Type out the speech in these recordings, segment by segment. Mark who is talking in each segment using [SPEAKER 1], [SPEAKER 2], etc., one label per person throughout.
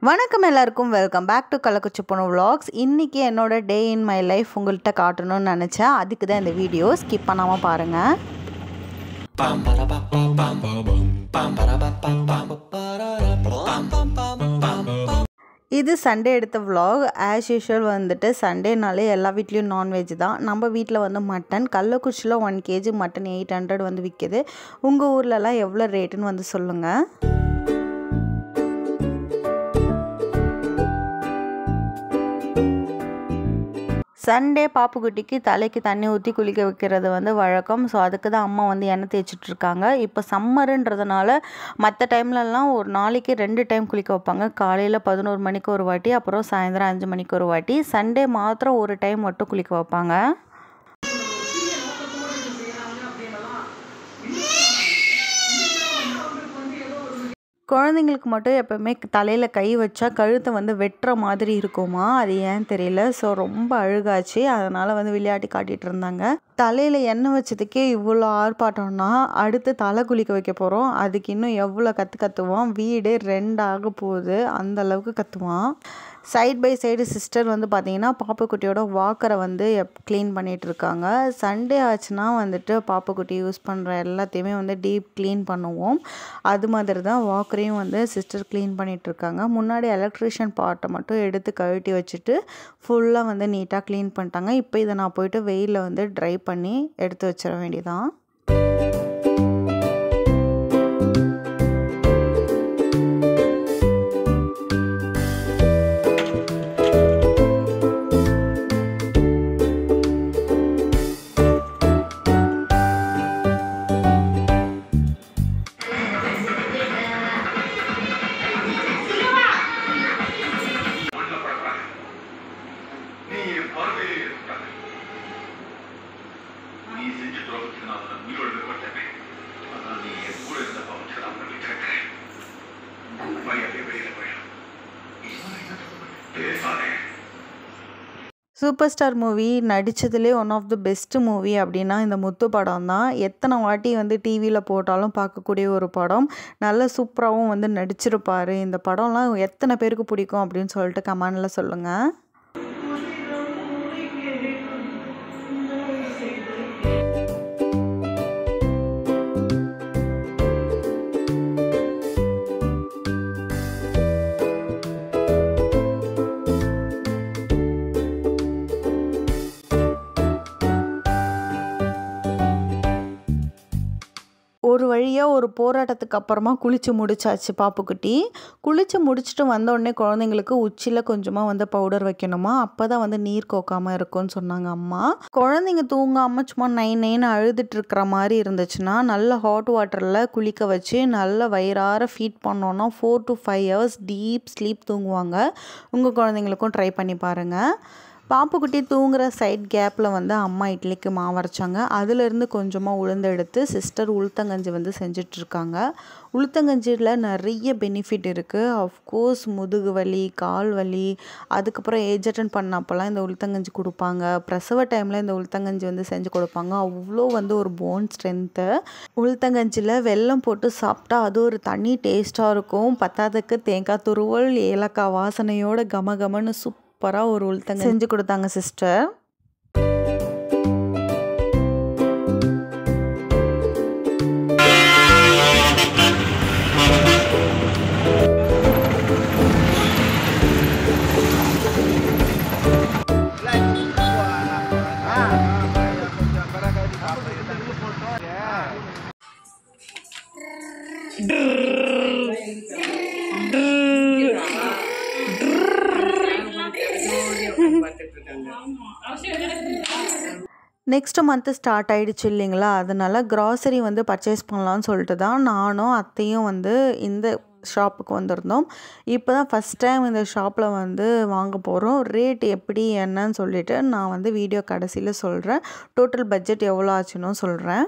[SPEAKER 1] வணக்கம் எல்லாருக்கும் welcome back to கள்ளக்குச்சி பொண்ணு vlogs இன்றைக்கி என்னோட டே இன் மை லைஃப் உங்கள்கிட்ட காட்டணும்னு நினச்சேன் அதுக்கு தான் இந்த வீடியோ ஸ்கிப் பண்ணாமல் பாருங்கள் இது சண்டே எடுத்த vlog ஆஸ் யூஷுவல் வந்துட்டு சண்டேனாலே எல்லா வீட்லேயும் நான்வெஜ் தான் நம்ம வீட்டில் வந்து மட்டன் கள்ளக்குறிச்சியில் one KG mutton eight hundred வந்து விற்கிது உங்கள் ஊர்லலாம் எவ்வளோ ரேட்டுன்னு வந்து சொல்லுங்கள் சண்டே பாப்புக்குட்டிக்கு தலைக்கு தண்ணி ஊற்றி குளிக்க வைக்கிறது வந்து வழக்கம் ஸோ அதுக்கு தான் அம்மா வந்து எண்ணெய் தேய்ச்சிட்டு இருக்காங்க இப்போ சம்மருன்றதுனால மற்ற டைம்லலாம் ஒரு நாளைக்கு ரெண்டு டைம் குளிக்க வைப்பாங்க காலையில் பதினோரு மணிக்கு ஒரு வாட்டி அப்புறம் சாயந்தரம் அஞ்சு மணிக்கு ஒரு வாட்டி சண்டே மாத்திரம் ஒரு டைம் மட்டும் குளிக்க வைப்பாங்க குழந்தைங்களுக்கு மட்டும் எப்போவுமே தலையில் கை வச்சா கழுத்தை வந்து வெட்டுற மாதிரி இருக்குமா அது ஏன் தெரியல ஸோ ரொம்ப அழுகாச்சு அதனால் வந்து விளையாட்டி காட்டிகிட்டு இருந்தாங்க தலையில் எண்ணெய் வச்சதுக்கே இவ்வளோ ஆர்ப்பாட்டம்னா அடுத்து தலை குளிக்க வைக்க போகிறோம் அதுக்கு இன்னும் எவ்வளோ கற்று கற்றுவான் வீடு ரெண்டாக போகுது அந்த அளவுக்கு கற்றுவான் சைட் பை சைடு சிஸ்டர் வந்து பார்த்தீங்கன்னா பாப்புக்குட்டியோட வாக்கரை வந்து க்ளீன் பண்ணிகிட்டு இருக்காங்க சண்டே ஆச்சுன்னா வந்துட்டு பாப்புக்குட்டி யூஸ் பண்ணுற எல்லாத்தையுமே வந்து டீப் க்ளீன் பண்ணுவோம் அது மாதிரி தான் வாக்கரையும் வந்து சிஸ்டர் க்ளீன் பண்ணிகிட்ருக்காங்க முன்னாடி எலக்ட்ரிஷியன் பார்ட்டை மட்டும் எடுத்து கழட்டி வச்சுட்டு ஃபுல்லாக வந்து நீட்டாக க்ளீன் பண்ணிட்டாங்க இப்போ இதை நான் போயிட்டு வெயிலில் வந்து ட்ரை பண்ணி எடுத்து வச்சிட வேண்டியதான்
[SPEAKER 2] மண்ணில் படக்கூடாது நீ என் பார்வையே இருக்கக்கூடாது நீ செஞ்ச துரோகத்துக்கு நான் உன்னை உயிரோடு விடப்பட்டேன் ஆனால் நீ என் கூட இருந்த பாவத்துக்கு நான் உன்னை விட்டுருக்கிறேன் மரியாதை வெளியில போயிடும் பேசாதே
[SPEAKER 1] சூப்பர் ஸ்டார் மூவி நடித்ததுலே one of the best movie அப்படின்னா இந்த முத்து படம் தான் எத்தனை வாட்டி வந்து டிவியில் போட்டாலும் பார்க்கக்கூடிய ஒரு படம் நல்ல சூப்பராகவும் வந்து நடிச்சிருப்பார் இந்த படம்லாம் எத்தனை பேருக்கு பிடிக்கும் அப்படின்னு சொல்லிட்டு கமெண்டில் சொல்லுங்கள் ஒரு வழியாக ஒரு போராட்டத்துக்கு அப்புறமா குளித்து முடிச்சாச்சு பாப்புக்குட்டி குளித்து முடிச்சுட்டு வந்த உடனே குழந்தைங்களுக்கு உச்சியில் கொஞ்சமாக வந்து பவுடர் வைக்கணுமா அப்போ தான் வந்து நீர் கோக்காமல் இருக்கும்னு சொன்னாங்க அம்மா குழந்தைங்க தூங்காமல் சும்மா நை நைன்னு அழுதுட்டு இருக்கிற மாதிரி இருந்துச்சுன்னா நல்ல ஹாட் வாட்டரில் குளிக்க வச்சு நல்ல வயிறார ஃபீட் பண்ணோன்னா four to five hours deep sleep தூங்குவாங்க உங்கள் குழந்தைங்களுக்கும் ட்ரை பண்ணி பாருங்கள் பாப்புக்குட்டி தூங்குற சைட் கேப்பில் வந்து அம்மா இட்லிக்கு மாவு அரைச்சாங்க அதுலேருந்து கொஞ்சமாக உளுந்து எடுத்து சிஸ்டர் உளுத்தங்கஞ்சி வந்து செஞ்சிட்ருக்காங்க உளுத்தங்கஞ்சியில் நிறைய பெனிஃபிட் இருக்குது அஃப்கோர்ஸ் முதுகு வலி கால் வலி அதுக்கப்புறம் ஏஜ் அட்டன் பண்ணப்போலாம் இந்த உளுத்தங்கஞ்சி கொடுப்பாங்க பிரசவ டைமில் இந்த உளுத்தங்கஞ்சி வந்து செஞ்சு கொடுப்பாங்க அவ்வளோ வந்து ஒரு போன் ஸ்ட்ரென்த்து உளுத்தங்கஞ்சியில் வெல்லம் போட்டு சாப்பிட்டா அது ஒரு தனி டேஸ்ட்டாக இருக்கும் பத்தாததுக்கு தேங்காய் துருவல் ஏலக்காய் வாசனையோட கம கமன்னு சூப்பராக ஒரு உளுத்தங்க செஞ்சு கொடுத்தாங்க சிஸ்டர் நெக்ஸ்ட் மந்த்து ஸ்டார்ட் ஆகிடுச்சு இல்லைங்களா அதனால் க்ராசரி வந்து பர்ச்சேஸ் பண்ணலான்னு சொல்லிட்டு தான் நானும் அத்தையும் வந்து இந்த ஷாப்புக்கு வந்திருந்தோம் இப்போ தான் ஃபஸ்ட் டைம் இந்த ஷாப்பில் வந்து வாங்க போகிறோம் ரேட் எப்படி என்னன்னு சொல்லிட்டு நான் வந்து வீடியோ கடைசியில் சொல்கிறேன் டோட்டல் பட்ஜெட் எவ்வளோ ஆச்சுன்னு சொல்கிறேன்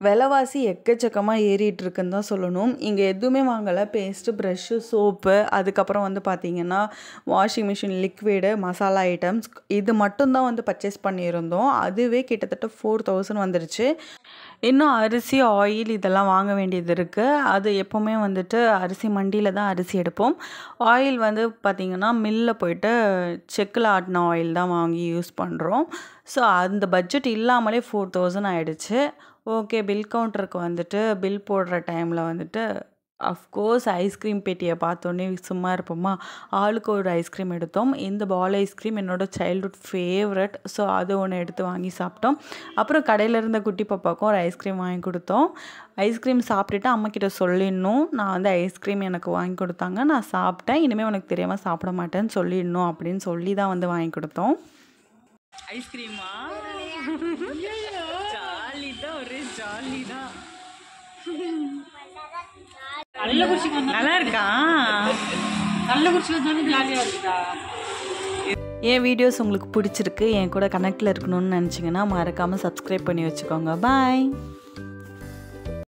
[SPEAKER 1] விலைவாசி எக்கச்சக்கமாக ஏறிட்டு இருக்குன்னு தான் சொல்லணும் இங்கே எதுவுமே வாங்கலை பேஸ்ட்டு ப்ரஷ்ஷு சோப்பு அதுக்கப்புறம் வந்து பார்த்திங்கன்னா washing machine liquid masala items இது மட்டும்தான் வந்து பர்ச்சேஸ் பண்ணியிருந்தோம் அதுவே கிட்டத்தட்ட ஃபோர் தௌசண்ட் வந்துருச்சு இன்னும் அரிசி ஆயில் இதெல்லாம் வாங்க வேண்டியது இருக்குது அது எப்போவுமே வந்துட்டு அரிசி மண்டியில் தான் அரிசி எடுப்போம் ஆயில் வந்து பார்த்திங்கன்னா மில்லில் போயிட்டு செக்கில் ஆட்டின ஆயில் தான் வாங்கி யூஸ் பண்ணுறோம் ஸோ அந்த பட்ஜெட் இல்லாமலே ஃபோர் தௌசண்ட் ஆகிடுச்சு ஓகே பில் கவுண்டருக்கு வந்துட்டு பில் போடுற டைமில் வந்துட்டு அஃப்கோர்ஸ் ஐஸ்கிரீம் பெட்டியை பார்த்தோன்னே சும்மா இருப்போமா ஆளுக்கு ஒரு ஐஸ்கிரீம் எடுத்தோம் இந்த பால் ஐஸ்கிரீம் என்னோட சைல்ட்ஹுட் ஃபேவரட் ஸோ அது ஒன்று எடுத்து வாங்கி சாப்பிட்டோம் அப்புறம் கடையில் இருந்த குட்டி பாப்பாவுக்கும் ஒரு ஐஸ்கிரீம் வாங்கி கொடுத்தோம் ஐஸ்கிரீம் சாப்பிட்டுட்டு அம்மாக்கிட்ட சொல்லிடணும் நான் வந்து ஐஸ்கிரீம் எனக்கு வாங்கி கொடுத்தாங்க நான் சாப்பிட்டேன் இனிமேல் உனக்கு தெரியாமல் சாப்பிட மாட்டேன்னு சொல்லிடணும் அப்படின்னு சொல்லி தான் வந்து வாங்கி கொடுத்தோம் ஐஸ்கிரீமா ஜாலி தான் ஒரே ஜாலி தான்
[SPEAKER 3] நல்ல குடிச்சு
[SPEAKER 1] நல்லா இருக்கா
[SPEAKER 3] நல்ல குடிச்சு வந்தாலும் ஜாலியாக இருக்குதா
[SPEAKER 1] என் வீடியோஸ் உங்களுக்கு பிடிச்சிருக்கு என் கூட கனெக்டில் இருக்கணும்னு நினச்சிங்கன்னா மறக்காமல் சப்ஸ்கிரைப் பண்ணி வச்சுக்கோங்க பாய்